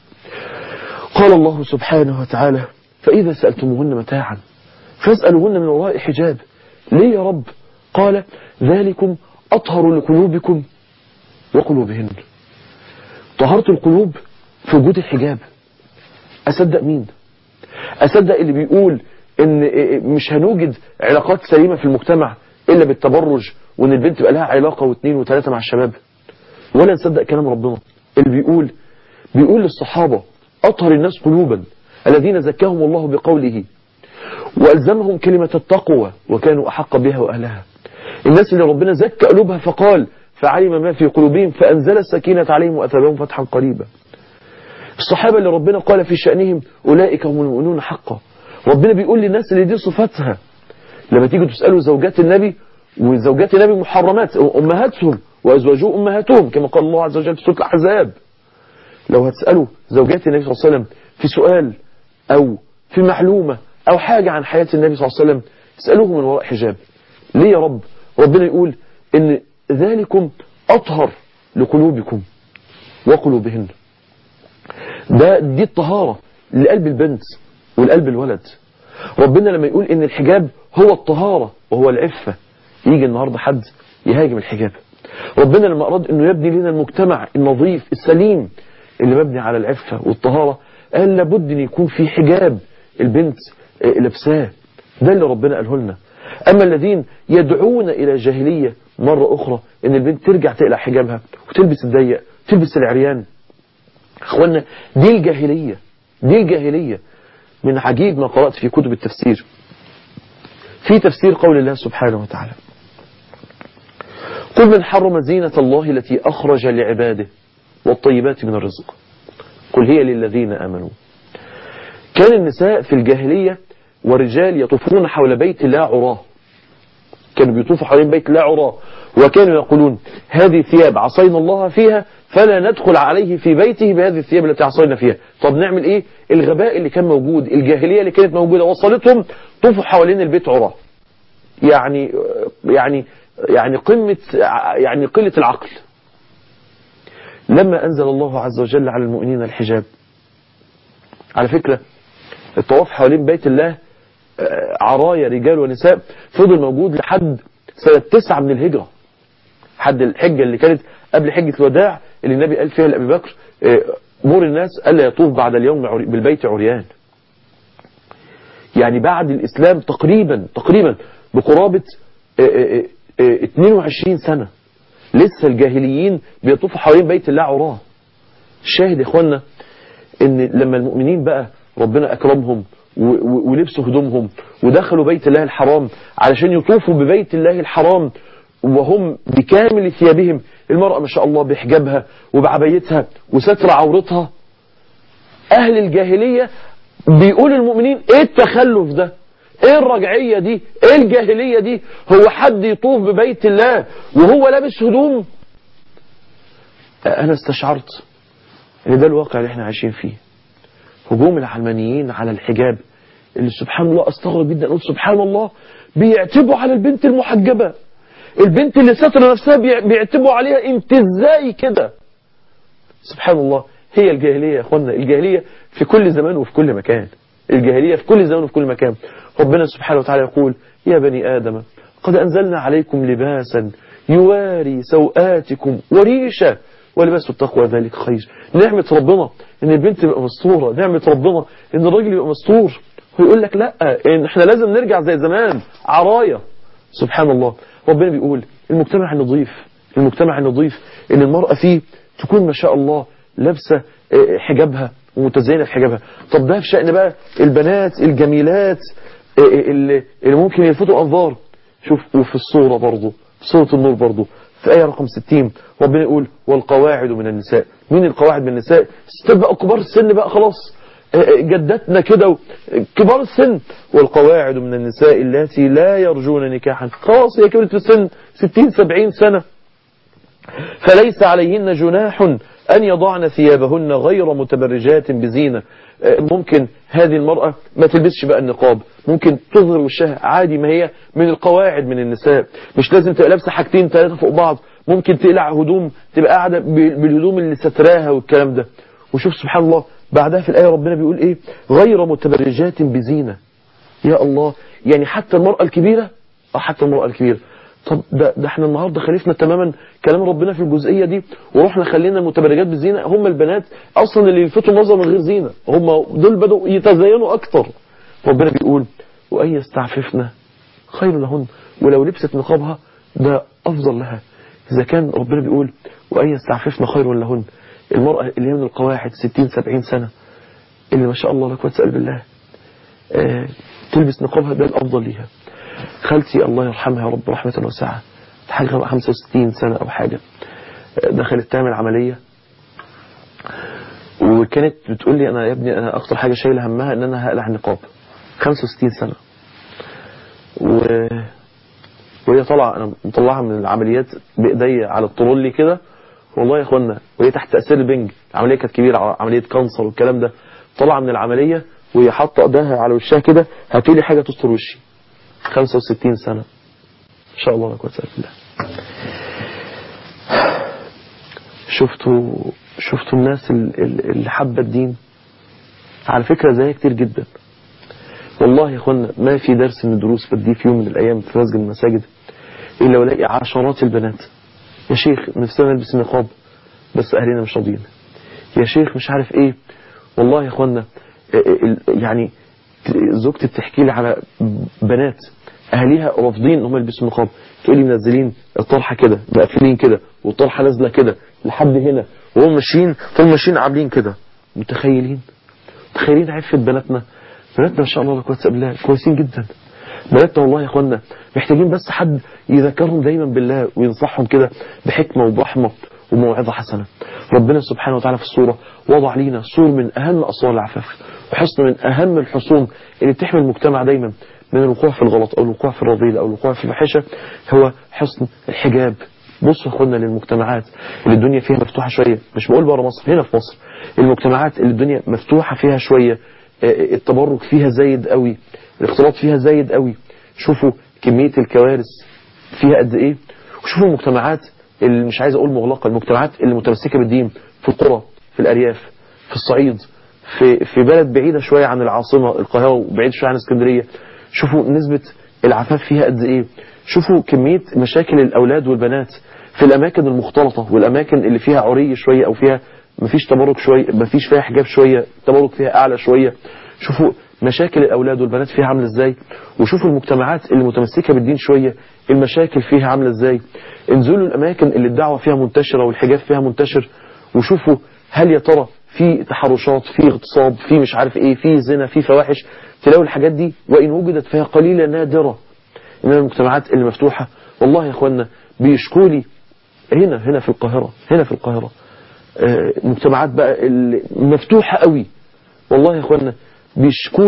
قال الله سبحانه وتعالى فإذا سألتموهن متاعا فاسألوهن من وراء حجاب ليه يا رب قال ذلكم أطهر لقلوبكم وقلوبهن طهارة القلوب في وجود الحجاب أصدق مين أصدق اللي بيقول ان مش هنوجد علاقات سليمة في المجتمع إلا بالتبرج وان البنت يبقى لها علاقة واثنين وثلاثة مع الشباب ولا نصدق كلام ربنا اللي بيقول بيقول للصحابة أطهر الناس قلوبا الذين زكاهم الله بقوله وألزمهم كلمة التقوى وكانوا أحق بها وأهلها الناس اللي ربنا زكى قلوبها فقال فعلم ما في قلوبهم فأنزل السكينة عليهم وأثابهم فتحا قريبا الصحابة اللي ربنا قال في شأنهم أولئك هم المؤمنون حقا ربنا بيقول للناس اللي دي صفاتها لما تيجوا تسألوا زوجات النبي وزوجات النبي محرمات أمهاتهم وأزواجه أمهاتهم كما قال الله عز وجل في سورة الأحزاب لو هتسألوا زوجات النبي صلى الله عليه وسلم في سؤال أو في معلومة أو حاجة عن حياة النبي صلى الله عليه وسلم اسألوه من وراء حجاب ليه يا رب ربنا يقول إن ذلكم أطهر لقلوبكم وقلوبهن ده دي الطهارة لقلب البنت والقلب الولد ربنا لما يقول إن الحجاب هو الطهارة وهو العفة يجي النهاردة حد يهاجم الحجاب ربنا لما أراد أنه يبني لنا المجتمع النظيف السليم اللي مبني على العفة والطهارة قال لابد أن يكون في حجاب البنت لبساه ده اللي ربنا قاله لنا أما الذين يدعون إلى جاهلية مرة أخرى أن البنت ترجع تقلع حجابها وتلبس الضيق تلبس العريان أخوانا دي الجاهلية دي الجاهلية من عجيب ما قرأت في كتب التفسير في تفسير قول الله سبحانه وتعالى قل من حرم زينة الله التي أخرج لعباده والطيبات من الرزق قل هي للذين آمنوا كان النساء في الجاهلية ورجال يطوفون حول بيت الله عراه كانوا بيطوفوا حوالين بيت الله عراه وكانوا يقولون هذه ثياب عصينا الله فيها فلا ندخل عليه في بيته بهذه الثياب التي عصينا فيها طب نعمل ايه الغباء اللي كان موجود الجاهلية اللي كانت موجودة وصلتهم طوفوا حوالين البيت عراه يعني يعني يعني قمة يعني قلة العقل لما أنزل الله عز وجل على المؤمنين الحجاب على فكرة الطواف حوالين بيت الله عرايا رجال ونساء فضل موجود لحد سنة تسعة من الهجرة حد الحجة اللي كانت قبل حجة الوداع اللي النبي قال فيها لأبي بكر مر الناس ألا يطوف بعد اليوم بالبيت عريان يعني بعد الإسلام تقريبا تقريبا بقرابة 22 سنة لسه الجاهليين بيطوفوا حوالين بيت الله عراه الشاهد يا اخوانا ان لما المؤمنين بقى ربنا اكرمهم ولبسوا هدومهم ودخلوا بيت الله الحرام علشان يطوفوا ببيت الله الحرام وهم بكامل ثيابهم المرأة ما شاء الله بحجابها وبعبيتها وستر عورتها اهل الجاهلية بيقول المؤمنين ايه التخلف ده ايه الرجعية دي ايه الجاهلية دي هو حد يطوف ببيت الله وهو لابس هدوم انا استشعرت ان ده الواقع اللي احنا عايشين فيه هجوم العلمانيين على الحجاب اللي سبحان الله استغرب جدا اقول سبحان الله بيعتبوا على البنت المحجبة البنت اللي ستر نفسها بيعتبوا عليها انت ازاي كده سبحان الله هي الجاهلية يا اخوانا الجاهلية في كل زمان وفي كل مكان الجاهلية في كل زمان وفي كل مكان ربنا سبحانه وتعالى يقول يا بني آدم قد أنزلنا عليكم لباسا يواري سوآتكم وريشة ولباس التقوى ذلك خير نعمة ربنا ان البنت تبقى مستورة نعمة ربنا ان الراجل يبقى مستور ويقول لك لا إن احنا لازم نرجع زي زمان عراية سبحان الله ربنا بيقول المجتمع النظيف المجتمع النظيف ان المرأة فيه تكون ما شاء الله لابسة حجابها ومتزينة في حجابها طب ده في شأن بقى البنات الجميلات اللي, اللي ممكن يلفتوا أنظار شوف وفي الصورة برضو في صورة النور برضو في آية رقم 60 ربنا يقول والقواعد من النساء مين القواعد من النساء تبقى كبار السن بقى خلاص جدتنا كده كبار السن والقواعد من النساء التي لا يرجون نكاحا خلاص هي كبرت في السن 60 70 سنة فليس عليهن جناح أن يضعن ثيابهن غير متبرجات بزينة ممكن هذه المرأة ما تلبسش بقى النقاب ممكن تظهر وشها عادي ما هي من القواعد من النساء مش لازم تبقى لابسه حاجتين ثلاثة فوق بعض ممكن تقلع هدوم تبقى قاعدة بالهدوم اللي ستراها والكلام ده وشوف سبحان الله بعدها في الآية ربنا بيقول إيه غير متبرجات بزينة يا الله يعني حتى المرأة الكبيرة أو حتى المرأة الكبيرة طب ده, ده احنا النهاردة خالفنا تماما كلام ربنا في الجزئية دي ورحنا خلينا المتبرجات بالزينة هم البنات اصلا اللي يلفتوا النظر من غير زينة هم دول بدوا يتزينوا اكتر ربنا بيقول وان يستعففنا خير لهن ولو لبست نقابها ده افضل لها اذا كان ربنا بيقول وان يستعففنا خير لهن المرأة اللي هي من القواعد 60 70 سنة اللي ما شاء الله لا قوه الا بالله آه تلبس نقابها ده الافضل ليها خالتي الله يرحمها يا رب رحمة واسعة حاجة 65 سنة أو حاجة دخلت تعمل عملية وكانت بتقول لي أنا يا ابني أنا أكتر حاجة شايلة همها إن أنا هقلع النقاب 65 سنة و... وهي طالعة أنا مطلعها من العمليات بإيدي على الطرولي كده والله يا إخوانا وهي تحت تأثير البنج العملية كانت كبيرة عملية كانسر والكلام ده طالعة من العملية وهي حاطة ايدها على وشها كده هاتولي حاجة تستر وشي 65 سنة إن شاء الله لا قوه الا بالله شفتوا شفتوا الناس اللي حابة الدين على فكرة زي كتير جدا والله يا اخوانا ما في درس من الدروس بديه في يوم من الأيام في مسجد المساجد إلا ولاقي عشرات البنات يا شيخ نفسنا نلبس نقاب بس أهلنا مش راضيين يا شيخ مش عارف إيه والله يا اخوانا يعني زوجتي بتحكي لي على بنات اهاليها رافضين ان هم يلبسوا نقاب تقول لي منزلين الطرحه كده مقفلين كده والطرحه نازله كده لحد هنا وهم ماشيين هم ماشيين عاملين كده متخيلين متخيلين عفه بناتنا بناتنا ما شاء الله لا قوه الا بالله كويسين جدا بناتنا والله يا اخوانا محتاجين بس حد يذكرهم دايما بالله وينصحهم كده بحكمه وبرحمه وموعظة حسنة ربنا سبحانه وتعالى في الصورة وضع لينا صور من أهم أسرار العفاف وحصن من أهم الحصون اللي بتحمي المجتمع دايما من الوقوع في الغلط أو الوقوع في الرذيلة أو الوقوع في الفحشة هو حصن الحجاب بصوا اخوانا للمجتمعات اللي الدنيا فيها مفتوحة شوية مش بقول بره مصر هنا في مصر المجتمعات اللي الدنيا مفتوحة فيها شوية التبرك فيها زايد قوي الاختلاط فيها زايد قوي شوفوا كمية الكوارث فيها قد ايه وشوفوا المجتمعات اللي مش عايز اقول مغلقة المجتمعات اللي متمسكة بالدين في القرى في الارياف في الصعيد في في بلد بعيدة شوية عن العاصمة القاهرة وبعيد شوية عن اسكندرية شوفوا نسبة العفاف فيها قد ايه شوفوا كمية مشاكل الاولاد والبنات في الاماكن المختلطة والاماكن اللي فيها عري شوية او فيها مفيش تبرك شوية مفيش فيها حجاب شوية تبرك فيها اعلى شوية شوفوا مشاكل الاولاد والبنات فيها عامله ازاي وشوفوا المجتمعات اللي متمسكه بالدين شويه المشاكل فيها عامله ازاي انزلوا الاماكن اللي الدعوه فيها منتشره والحجاب فيها منتشر وشوفوا هل يا ترى في تحرشات في اغتصاب في مش عارف ايه في زنا في فواحش تلاقوا الحاجات دي وان وجدت فهي قليله نادره ان المجتمعات اللي مفتوحه والله يا اخوانا بيشكوا لي هنا هنا في القاهره هنا في القاهره آه مجتمعات بقى اللي مفتوحه قوي والله يا اخوانا بيشكوا لي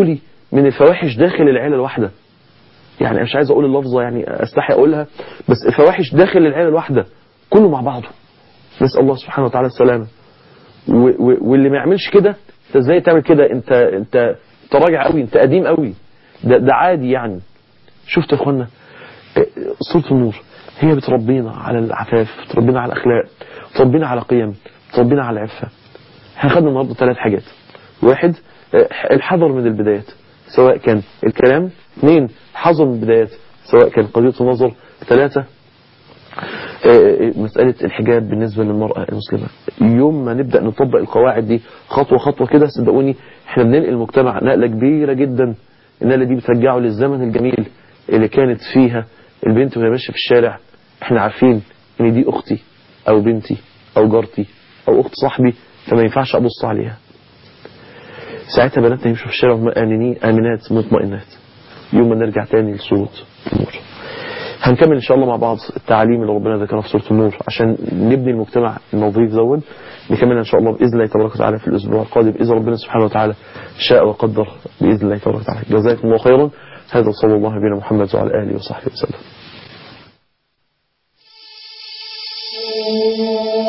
من الفواحش داخل العيلة الواحدة يعني أنا مش عايز أقول اللفظة يعني أستحي أقولها بس الفواحش داخل العيلة الواحدة كله مع بعضه نسأل الله سبحانه وتعالى السلامة و- و- واللي ما يعملش كده انت ازاي تعمل كده انت انت انت راجع قوي انت قديم قوي ده ده عادي يعني شفت يا اخوانا اه، سورة النور هي بتربينا على العفاف بتربينا على الاخلاق بتربينا على قيم بتربينا على العفه احنا خدنا النهارده ثلاث حاجات واحد اه، الحذر من البدايات سواء كان الكلام اثنين الحذر من البدايات سواء كان قضيه النظر ثلاثه آه، مسألة الحجاب بالنسبة للمرأة المسلمة يوم ما نبدأ نطبق القواعد دي خطوة خطوة كده صدقوني احنا بننقل المجتمع نقلة كبيرة جدا النقلة دي بترجعه للزمن الجميل اللي كانت فيها البنت وهي ماشية في الشارع احنا عارفين ان دي اختي او بنتي او جارتي او اخت صاحبي فما ينفعش ابص عليها ساعتها بناتنا يمشوا في الشارع وهم آمنين آمنات مطمئنات يوم ما نرجع تاني لصورة النور هنكمل ان شاء الله مع بعض التعاليم اللي ربنا ذكرها في سوره النور عشان نبني المجتمع النظيف زود نكمل ان شاء الله باذن الله تبارك وتعالى في الاسبوع القادم اذا ربنا سبحانه وتعالى شاء وقدر باذن الله تبارك وتعالى جزاكم الله خيرا هذا صلى الله على نبينا محمد وعلى اله وصحبه وسلم